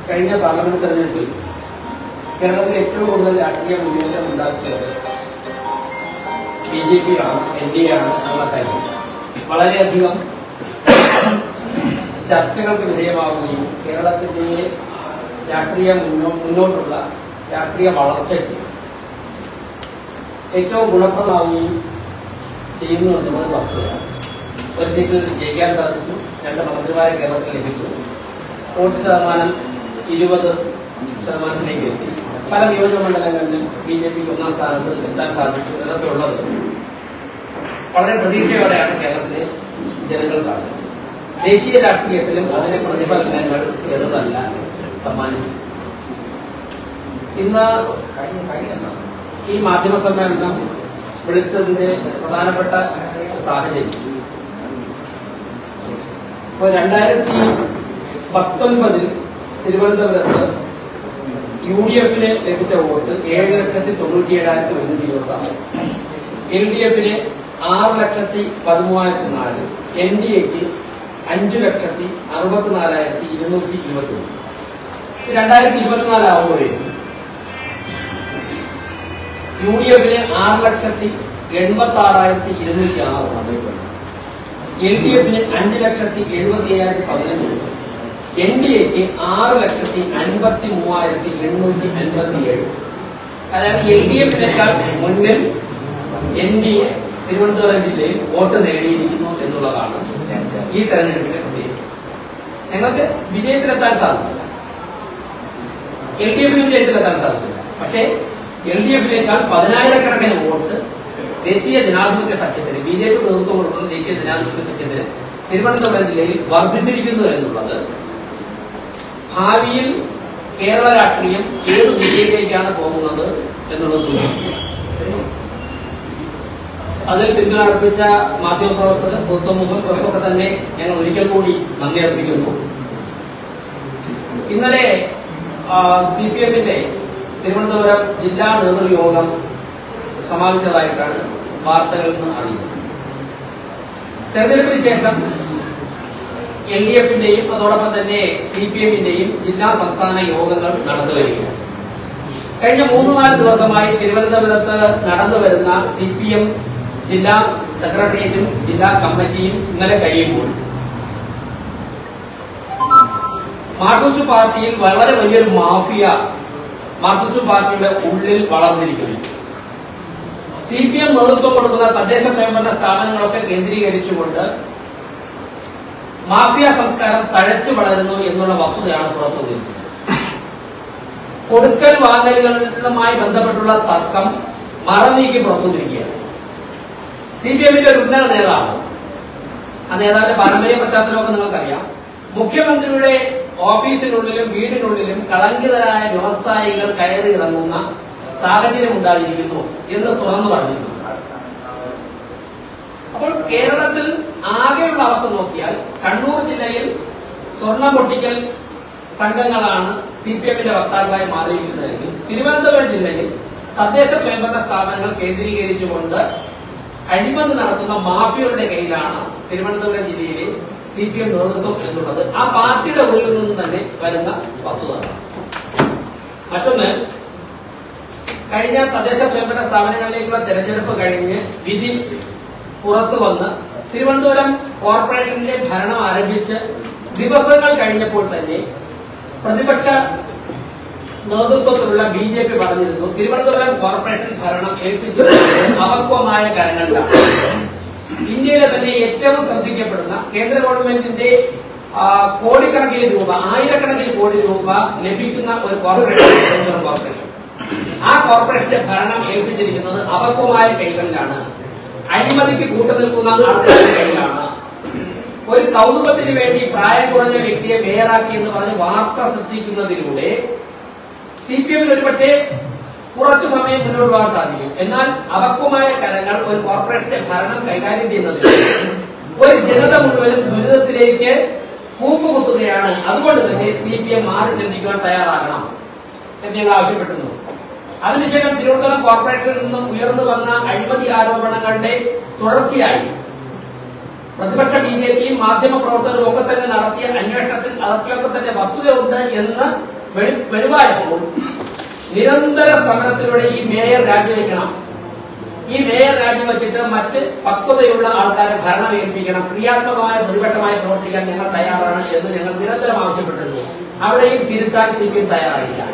കഴിഞ്ഞ പാർലമെന്റ് തെരഞ്ഞെടുപ്പിൽ കേരളത്തിൽ ഏറ്റവും കൂടുതൽ രാഷ്ട്രീയ മുന്നേറ്റം ഉണ്ടാക്കിയത് ബി ജെ പി ആണ് എൻ ഡി എ ആണ് എന്നുള്ള കാര്യം വളരെയധികം ചർച്ചകൾക്ക് വിധേയമാവുകയും കേരളത്തിന്റെ രാഷ്ട്രീയ മുന്നോ- മുന്നോട്ടുള്ള രാഷ്ട്രീയ വളർച്ചയ്ക്ക് ഏറ്റവും ഗുണപ്രദമാവുകയും ചെയ്യുന്നു എന്നുള്ളത് വസ്തുതയാണ് ഒരു സീറ്റിൽ ജയിക്കാൻ സാധിച്ചു രണ്ട് മന്ത്രിമാരെ കേരളത്തിൽ ലഭിച്ചു വോട്ട് ശതമാനം ഇരുപത് ശതമാനത്തിലേക്ക് എത്തി പല നിയോജക മണ്ഡലങ്ങളിലും ബി ജെ പിക്ക് ഒന്നാം സ്ഥാനത്ത് എത്താൻ സാധിച്ചു എന്നൊക്കെ ഉള്ളത് വളരെ പ്രതീക്ഷയോടെയാണ് കേരളത്തിലെ ജനങ്ങൾ കാണുന്നത് ദേശീയ രാഷ്ട്രീയത്തിലും അതിന്റെ പ്രതിഫലനങ്ങൾ ചെറുതല്ല സമ്മാനിച്ചു ഇന്ന് ഈ മാധ്യമ സമ്മേളനം വിളിച്ചതിന്റെ പ്രധാനപ്പെട്ട സാഹചര്യം ഇപ്പോൾ രണ്ടായിരത്തി പത്തൊൻപതിൽ തിരുവനന്തപുരത്ത് യു ഡി എഫിന് ലഭിച്ച വോട്ട് ഏഴ് ലക്ഷത്തി തൊണ്ണൂറ്റി ഏഴായിരത്തി ഒരുന്നൂറ്റി ഇരുപത്തി ആറ് എൽ ഡി എഫിന് ആറ് ലക്ഷത്തി പതിമൂവായിരത്തി നാല് എൻ ഡി എക്ക് അഞ്ചു ലക്ഷത്തി അറുപത്തിനാലായിരത്തി ഇരുന്നൂറ്റി ഇരുപത്തി ഒന്ന് രണ്ടായിരത്തി ഇരുപത്തിനാല് ആകുമ്പോഴേക്കും യു ഡി എഫിന് ആറ് ലക്ഷത്തി എൺപത്തി ആറായിരത്തി ഇരുന്നൂറ്റി ആറ് എൽ ഡി എഫിന് അഞ്ച് ലക്ഷത്തി എഴുപത്തി അയ്യായിരത്തി പതിനഞ്ച് എൻ ഡി എക്ക് ആറ് ലക്ഷത്തി അൻപത്തി മൂവായിരത്തി എണ്ണൂറ്റി അൻപത്തി ഏഴ് അതായത് എൽ ഡി എഫിനേക്കാൾ മുന്നിൽ എൻ ഡി എ തിരുവനന്തപുരം ജില്ലയിൽ വോട്ട് നേടിയിരിക്കുന്നു എന്നുള്ളതാണ് ഈ തെരഞ്ഞെടുപ്പിന്റെ പ്രത്യേകത ഞങ്ങൾക്ക് വിജയത്തിലെത്താൻ സാധിച്ചില്ല എൽ ഡി എഫിന് വിജയത്തിലെത്താൻ സാധിച്ചില്ല പക്ഷേ എൽ ഡി എഫിനേക്കാൾ പതിനായിരക്കണക്കിന് വോട്ട് ദേശീയ ജനാധിപത്യ സഖ്യത്തിന് ബി ജെ പി നേതൃത്വം കൊടുക്കുന്ന ദേശീയ ജനാധിപത്യ സഖ്യത്തിന് തിരുവനന്തപുരം ജില്ലയിൽ വർദ്ധിച്ചിരിക്കുന്നു എന്നുള്ളത് ഭാവിയിൽ കേരള രാഷ്ട്രീയം ഏത് ദിശയിലേക്കാണ് പോകുന്നത് എന്നുള്ളത് സൂചിപ്പിക്കുക അതിൽ പിന്തുണ അർപ്പിച്ച മാധ്യമപ്രവർത്തകർ പൊതുസമൂഹം ഇവർക്കൊക്കെ തന്നെ ഞങ്ങൾ ഒരിക്കൽ കൂടി നന്ദി അർപ്പിക്കുന്നു ഇന്നലെ സി പി എമ്മിന്റെ തിരുവനന്തപുരം ജില്ലാ നേതൃയോഗം സമാപിച്ചതായിട്ടാണ് വാർത്തകളിൽ നിന്ന് അറിയുന്നത് തെരഞ്ഞെടുപ്പിന് ശേഷം എൽ ഡി എഫിന്റെയും അതോടൊപ്പം തന്നെ സി പി എമ്മിന്റെയും ജില്ലാ സംസ്ഥാന യോഗങ്ങൾ നടന്നു വരികയാണ് കഴിഞ്ഞ മൂന്ന് നാല് ദിവസമായി തിരുവനന്തപുരത്ത് നടന്നു വരുന്ന സി പി എം ജില്ലാ സെക്രട്ടേറിയറ്റും ജില്ലാ കമ്മിറ്റിയും ഇന്നലെ കഴിയുമ്പോൾ മാർക്സിസ്റ്റ് പാർട്ടിയിൽ വളരെ വലിയൊരു മാഫിയ മാർക്സിസ്റ്റ് പാർട്ടിയുടെ ഉള്ളിൽ വളർന്നിരിക്കുന്നു സി പി എം നേതൃത്വം കൊടുക്കുന്ന തദ്ദേശ സ്വയംഭരണ സ്ഥാപനങ്ങളൊക്കെ കേന്ദ്രീകരിച്ചുകൊണ്ട് മാഫിയ സംസ്കാരം തഴച്ചു വളരുന്നു എന്നുള്ള വസ്തുതയാണ് പുറത്തു വരുന്നത് കൊടുക്കൽ വാങ്ങലുകളുമായി ബന്ധപ്പെട്ടുള്ള തർക്കം മറനീക്കി പുറത്തുവന്നിരിക്കുകയാണ് സി പി എമ്മിന്റെ ഒരു ഉന്നത നേതാവ് ആ നേതാവിന്റെ പാരമ്പര്യ പശ്ചാത്തലമൊക്കെ നിങ്ങൾക്കറിയാം മുഖ്യമന്ത്രിയുടെ ഓഫീസിനുള്ളിലും വീടിനുള്ളിലും കളങ്കിതരായ വ്യവസായികൾ കയറി ഇറങ്ങുന്ന സാഹചര്യം ഉണ്ടായിരിക്കുന്നു എന്ന് തുറന്നു പറഞ്ഞിരുന്നു അപ്പോൾ കേരളത്തിൽ ആകെയുള്ള അവസ്ഥ നോക്കിയാൽ കണ്ണൂർ ജില്ലയിൽ സ്വർണം പൊട്ടിക്കൽ സംഘങ്ങളാണ് സി പി എമ്മിന്റെ വക്താക്കളായി മാറിയിരിക്കുന്നതെങ്കിൽ തിരുവനന്തപുരം ജില്ലയിൽ തദ്ദേശ സ്വയംഭരണ സ്ഥാപനങ്ങൾ കേന്ദ്രീകരിച്ചുകൊണ്ട് അഴിമതി നടത്തുന്ന മാഫിയയുടെ കയ്യിലാണ് തിരുവനന്തപുരം ജില്ലയിലെ സി പി എം നേതൃത്വം എന്നുള്ളത് ആ പാർട്ടിയുടെ ഉള്ളിൽ നിന്ന് തന്നെ വരുന്ന വസ്തുത മറ്റൊന്ന് കഴിഞ്ഞ തദ്ദേശ സ്വയംഭരണ സ്ഥാപനങ്ങളിലേക്കുള്ള തെരഞ്ഞെടുപ്പ് കഴിഞ്ഞ് വിധി പുറത്തു വന്ന് തിരുവനന്തപുരം കോർപ്പറേഷനിലെ ഭരണം ആരംഭിച്ച് ദിവസങ്ങൾ കഴിഞ്ഞപ്പോൾ തന്നെ പ്രതിപക്ഷ നേതൃത്വത്തിലുള്ള ബി ജെ പി പറഞ്ഞിരുന്നു തിരുവനന്തപുരം കോർപ്പറേഷൻ ഭരണം ഏൽപ്പിച്ചത് അപക്വമായ കരങ്ങളിലാണ് ഇന്ത്യയിലെ തന്നെ ഏറ്റവും ശ്രദ്ധിക്കപ്പെടുന്ന കേന്ദ്ര ഗവൺമെന്റിന്റെ ആ, കോടിക്കണക്കിന് രൂപ ആയിരക്കണക്കിന് കോടി രൂപ ലഭിക്കുന്ന ഒരു കോർപ്പറേഷൻ തിരുവനന്തപുരം കോർപ്പറേഷൻ ആ കോർപ്പറേഷന്റെ ഭരണം ഏൽപ്പിച്ചിരിക്കുന്നത് അപക്വമായ കൈകളിലാണ് അഴിമതിക്ക് കൂട്ടുനിൽക്കുന്ന ആൾക്കാരുടെ കയ്യിലാണ് ഒരു കൗതുകത്തിന് വേണ്ടി പ്രായം കുറഞ്ഞ വ്യക്തിയെ മേയറാക്കി എന്ന് പറഞ്ഞ് വാർത്ത സൃഷ്ടിക്കുന്നതിലൂടെ സി പി എമ്മിന് ഒരുപക്ഷെ കുറച്ചു സമയം മുന്നോട്ട് പോകാൻ സാധിക്കും എന്നാൽ അപക്വമായ കരങ്ങൾ ഒരു കോർപ്പറേഷന്റെ ഭരണം കൈകാര്യം ചെയ്യുന്നതിൽ ഒരു ജനത മുഴുവനും ദുരിതത്തിലേക്ക് കൂപ്പുകുത്തുകയാണ് അതുകൊണ്ട് തന്നെ സി പി എം മാറി ചിന്തിക്കുവാൻ തയ്യാറാകണം എന്ന് ഞങ്ങൾ ആവശ്യപ്പെട്ടിരുന്നു അതിനുശേഷം തിരുവനന്തപുരം കോർപ്പറേഷനിൽ നിന്നും ഉയർന്നു വന്ന അഴിമതി ആരോപണങ്ങളുടെ തുടർച്ചയായി പ്രതിപക്ഷ ബി ജെ പിയും മാധ്യമ പ്രവർത്തകരും ഒക്കെ തന്നെ നടത്തിയ അന്വേഷണത്തിൽ അതൊക്കെ തന്നെ വസ്തുതയുണ്ട് എന്ന് വെളി- വെളിവായപ്പോൾ നിരന്തര സമരത്തിലൂടെ ഈ മേയർ രാജിവെക്കണം ഈ മേയർ രാജിവെച്ചിട്ട് മറ്റ് പക്വതയുള്ള ആൾക്കാരെ ഭരണം ഏൽപ്പിക്കണം ക്രിയാത്മകമായ പ്രതിപക്ഷമായി പ്രവർത്തിക്കാൻ ഞങ്ങൾ തയ്യാറാണ് എന്ന് ഞങ്ങൾ നിരന്തരം ആവശ്യപ്പെട്ടിരുന്നു അവിടെയും തിരുത്താൻ സി പി എം തയ്യാറായില്ല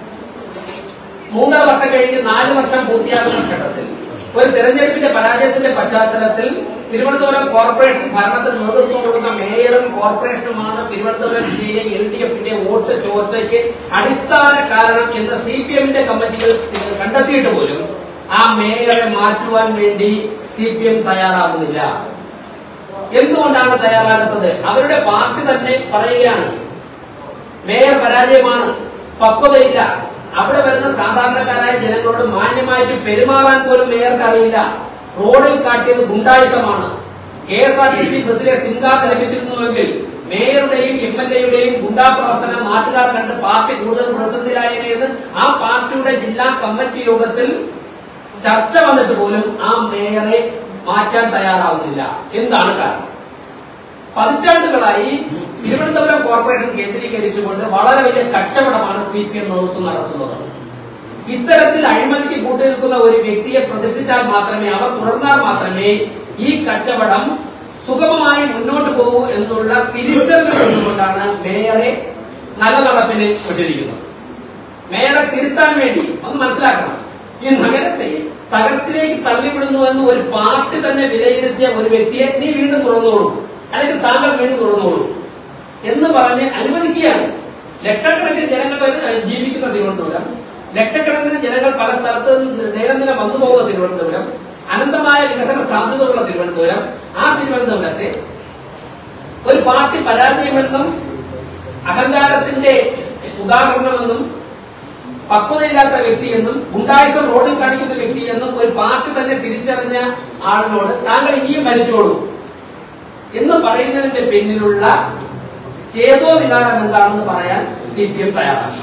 മൂന്നര വർഷം കഴിഞ്ഞ് നാല് വർഷം പൂർത്തിയാകുന്ന ഘട്ടത്തിൽ ഒരു തെരഞ്ഞെടുപ്പിന്റെ പരാജയത്തിന്റെ പശ്ചാത്തലത്തിൽ തിരുവനന്തപുരം കോർപ്പറേഷൻ ഭരണത്തിന് നേതൃത്വം കൊടുക്കുന്ന മേയറും കോർപ്പറേഷനുമാണ് തിരുവനന്തപുരം ജില്ലയിലെ എൽ ഡി എഫിന്റെ വോട്ട് ചോർച്ചയ്ക്ക് അടിസ്ഥാന കാരണം എന്ന് സി പി എമ്മിന്റെ കമ്മിറ്റികൾ കണ്ടെത്തിയിട്ട് പോലും ആ മേയറെ മാറ്റുവാൻ വേണ്ടി സി പി എം തയ്യാറാകുന്നില്ല എന്തുകൊണ്ടാണ് തയ്യാറാകുന്നത് അവരുടെ പാർട്ടി തന്നെ പറയുകയാണ് മേയർ പരാജയമാണ് പക്വതയില്ല അവിടെ വരുന്ന സാധാരണക്കാരായ ജനങ്ങളോട് മാന്യമായിട്ട് പെരുമാറാൻ പോലും മേയർക്ക് അറിയില്ല റോഡിൽ കാട്ടിയത് ഗുണ്ടായുസമാണ് K S R T C ബസ്സിലെ സിം കാർഡ് ലഭിച്ചിരുന്നുവെങ്കിൽ മേയറുടെയും എം എൽ എയുടെയും ഗുണ്ടാ പ്രവർത്തനം നാട്ടുകാർ കണ്ട് പാർട്ടി കൂടുതൽ പ്രതിസന്ധിയിലായെന്ന് ആ പാർട്ടിയുടെ ജില്ലാ കമ്മിറ്റി യോഗത്തിൽ ചർച്ച വന്നിട്ട് പോലും ആ മേയറെ മാറ്റാൻ തയ്യാറാവുന്നില്ല എന്താണ് കാരണം പതിറ്റാണ്ടുകളായി തിരുവനന്തപുരം കോർപ്പറേഷൻ കേന്ദ്രീകരിച്ചുകൊണ്ട് വളരെ വലിയ കച്ചവടമാണ് സി പി എം നേതൃത്വം നടത്തുന്നത് ഇത്തരത്തിൽ അഴിമതിക്ക് കൂട്ടുനിൽക്കുന്ന ഒരു വ്യക്തിയെ പ്രതിഷ്ഠിച്ചാൽ മാത്രമേ അവർ തുടർന്നാൽ മാത്രമേ ഈ കച്ചവടം സുഗമമായി മുന്നോട്ട് പോകൂ എന്നുള്ള തിരിച്ചറിവ് കൊണ്ടുകൊണ്ടാണ് മേയറെ നല്ല നടപ്പിന് വിട്ടിരിക്കുന്നത് മേയറെ തിരുത്താൻ വേണ്ടി ഒന്ന് മനസ്സിലാക്കണം ഈ നഗരത്തെ തകർച്ചയിലേക്ക് തള്ളിവിടുന്നു എന്ന് ഒരു പാർട്ടി തന്നെ വിലയിരുത്തിയ ഒരു വ്യക്തിയെ നീ വീണ്ടും തുറന്നോളൂ അല്ലെങ്കിൽ താങ്കൾ വീണ്ടും തുറന്നോളൂ എന്ന് പറഞ്ഞ് അനുവദിക്കുകയാണ് ലക്ഷക്കണക്കിന് ജനങ്ങൾ വരെ ജീവിക്കുന്ന തിരുവനന്തപുരം ലക്ഷക്കണക്കിന് ജനങ്ങൾ പല സ്ഥലത്ത് നിന്ന് ദൈനംദിനം വന്നു പോകുന്ന തിരുവനന്തപുരം അനന്തമായ വികസന സാധ്യതകളുള്ള തിരുവനന്തപുരം ആ തിരുവനന്തപുരത്തെ ഒരു പാർട്ടി പരാജയമെന്നും അഹങ്കാരത്തിന്റെ ഉദാഹരണമെന്നും പക്വതയില്ലാത്ത വ്യക്തിയെന്നും ഗുണ്ടായുസം റോഡിൽ കാണിക്കുന്ന വ്യക്തിയെന്നും ഒരു പാർട്ടി തന്നെ തിരിച്ചറിഞ്ഞ ആളിനോട് താങ്കൾ ഇനിയും ഭരിച്ചോളൂ എന്ന് പറയുന്നതിന്റെ പിന്നിലുള്ള ചേതോ വികാരം എന്താണെന്ന് പറയാൻ സി പി എം തയ്യാറാണ്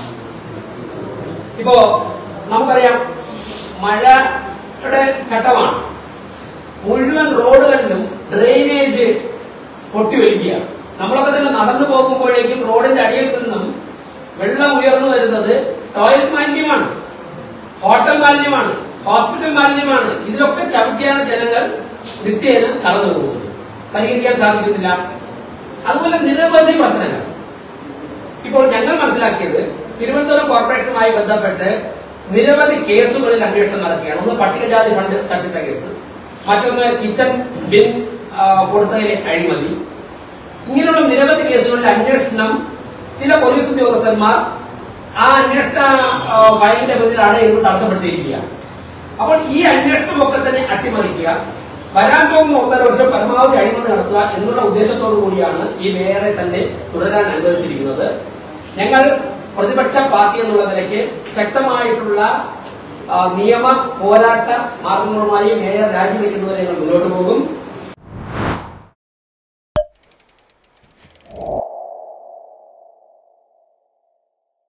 ഇപ്പോ നമുക്കറിയാം മഴയുടെ ഘട്ടമാണ് മുഴുവൻ റോഡുകളിലും ഡ്രെയിനേജ് പൊട്ടിയൊലിക്കുകയാണ് നമ്മളൊക്കെ തന്നെ നടന്നു പോകുമ്പോഴേക്കും റോഡിന്റെ അടിയിൽ നിന്നും വെള്ളം ഉയർന്നു വരുന്നത് ടോയ്ലറ്റ് മാലിന്യമാണ് ഹോട്ടൽ മാലിന്യമാണ് ഹോസ്പിറ്റൽ മാലിന്യമാണ് ഇതിലൊക്കെ ചവിട്ടിയാണ് ജനങ്ങൾ നിത്യേന കടന്നു പോകുന്നത് പരിഹരിക്കാൻ സാധിക്കുന്നില്ല അതുപോലെ നിരവധി പ്രശ്നങ്ങൾ ഇപ്പോൾ ഞങ്ങൾ മനസ്സിലാക്കിയത് തിരുവനന്തപുരം കോർപ്പറേഷനുമായി ബന്ധപ്പെട്ട് നിരവധി കേസുകളിൽ അന്വേഷണം നടക്കുകയാണ് ഒന്ന് പട്ടികജാതി ഫണ്ട് തട്ടിച്ച കേസ് മറ്റൊന്ന് കിച്ചൺ ബിൻ ആ, കൊടുത്തതിലെ അഴിമതി ഇങ്ങനെയുള്ള നിരവധി കേസുകളിൽ അന്വേഷണം ചില പോലീസ് ഉദ്യോഗസ്ഥന്മാർ ആ അന്വേഷണ ആ, ഫയലിന്റെ മുന്നിലാണ് ഇത് തടസ്സപ്പെടുത്തിയിരിക്കുകയാണ് അപ്പോൾ ഈ അന്വേഷണമൊക്കെ തന്നെ അട്ടിമറിക്കുക വരാൻ പോകുന്ന ഒന്നര വർഷം പരമാവധി അഴിമതി നടത്തുക എന്നുള്ള ഉദ്ദേശത്തോടു കൂടിയാണ് ഈ മേയറെ തന്നെ തുടരാൻ അനുവദിച്ചിരിക്കുന്നത് ഞങ്ങൾ പ്രതിപക്ഷ പാർട്ടി എന്നുള്ള നിലയ്ക്ക് ശക്തമായിട്ടുള്ള ആ, നിയമ പോരാട്ട മാർഗങ്ങളുമായി മേയർ രാജിവെക്കുന്നവരെ ഞങ്ങൾ മുന്നോട്ട് പോകും